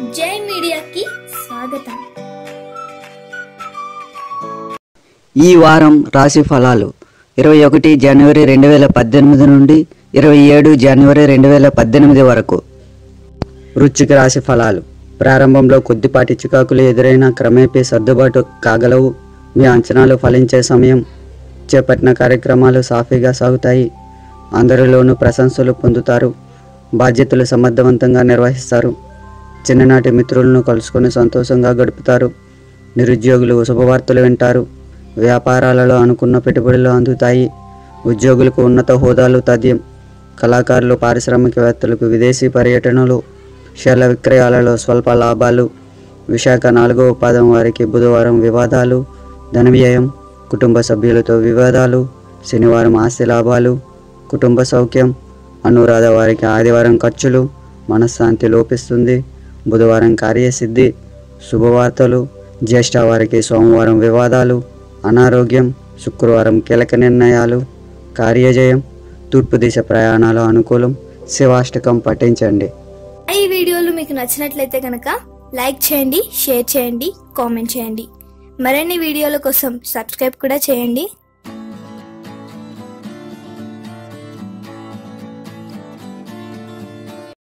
జై మీడియాకి స్వాగతం ఈ వారం రాశి ఫలాలు ఇరవై ఒకటి జనవరి రెండు వేల పద్దెనిమిది నుండి ఇరవై ఏడు జనవరి రెండు వేల పద్దెనిమిది వరకు వృశ్చిక రాశి ఫలాలు ప్రారంభంలో కొద్దిపాటి చికాకులు ఎదురైన క్రమేపీ సర్దుబాటు కాగలవు మీ అంచనాలు ఫలించే సమయం చేపట్టిన కార్యక్రమాలు సాఫీగా సాగుతాయి అందరిలోనూ ప్రశంసలు పొందుతారు బాధ్యతలు సమర్థవంతంగా నిర్వహిస్తారు చిన్ననాటి మిత్రులను కలుసుకొని సంతోషంగా గడుపుతారు నిరుద్యోగులు శుభవార్తలు వింటారు వ్యాపారాలలో అనుకున్న పెట్టుబడులు అందుతాయి ఉద్యోగులకు ఉన్నత హోదాలు తథ్యం కళాకారులు పారిశ్రామికవేత్తలకు విదేశీ పర్యటనలు షేర్ల విక్రయాలలో స్వల్ప లాభాలు విశాఖ నాలుగవ పాదం వారికి బుధవారం వివాదాలు ధన వ్యయం కుటుంబ సభ్యులతో వివాదాలు శనివారం ఆస్తి లాభాలు కుటుంబ సౌఖ్యం అనురాధ వారికి ఆదివారం ఖర్చులు మనశ్శాంతి లోపిస్తుంది బుధవారం కార్యసిద్ధి శుభవార్తలు జ్యేష్ఠ వారికి సోమవారం వివాదాలు అనారోగ్యం శుక్రవారం కీలక నిర్ణయాలు కార్యజయం తూర్పు దిశ ప్రయాణాలు అనుకూలం శివాష్టకం పఠించండి ఈ వీడియోలు మీకు నచ్చినట్లయితే కనుక లైక్ చేయండి షేర్ చేయండి కామెంట్ చేయండి మరిన్ని వీడియోల కోసం సబ్స్క్రైబ్ కూడా చేయండి